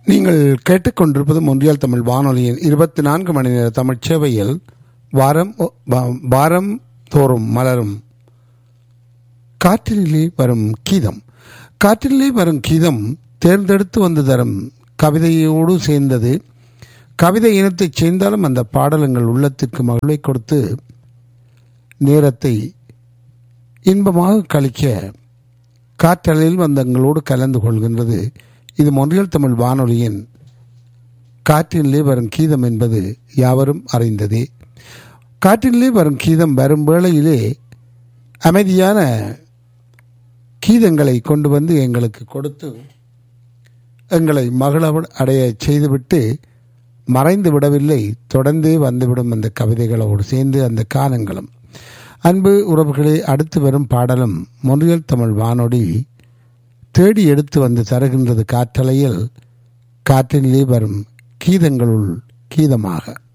நீங்கள் கேட்டுக்கொண்டிருப்பது மொன்றியால் தமிழ் வானொலியின் இருபத்தி நான்கு மணி நேர தமிழ் சேவையில் வாரம் வா- வாரம் தோறும் மலரும் காற்றிலே வரும் கீதம் காற்றிலே வரும் கீதம் தேர்ந்தெடுத்து வந்து தரும் கவிதையோடு சேர்ந்தது கவிதை இனத்தைச் சேர்ந்தாலும் அந்த பாடலங்கள் உள்ளத்திற்கு மகிழ்வை கொடுத்து நேரத்தை இன்பமாக கழிக்க காற்றலில் வந்தங்களோடு கலந்து கொள்கின்றது இது மொன்றியல் தமிழ் வானொலியின் காற்றிலே வரும் கீதம் என்பது யாவரும் அறிந்ததே காற்றிலே வரும் கீதம் வரும் வேளையிலே அமைதியான கீதங்களை கொண்டு வந்து எங்களுக்கு கொடுத்து எங்களை மகள அடைய செய்துவிட்டு மறைந்து விடவில்லை தொடர்ந்தே வந்துவிடும் அந்த கவிதைகளோடு சேர்ந்து அந்த காலங்களும் அன்பு உறவுகளே அடுத்து வரும் பாடலும் மொழியல் தமிழ் வானொலி தேடி எடுத்து வந்து தருகின்றது காற்றலையில் காற்றிலே வரும் கீதங்களுள் கீதமாக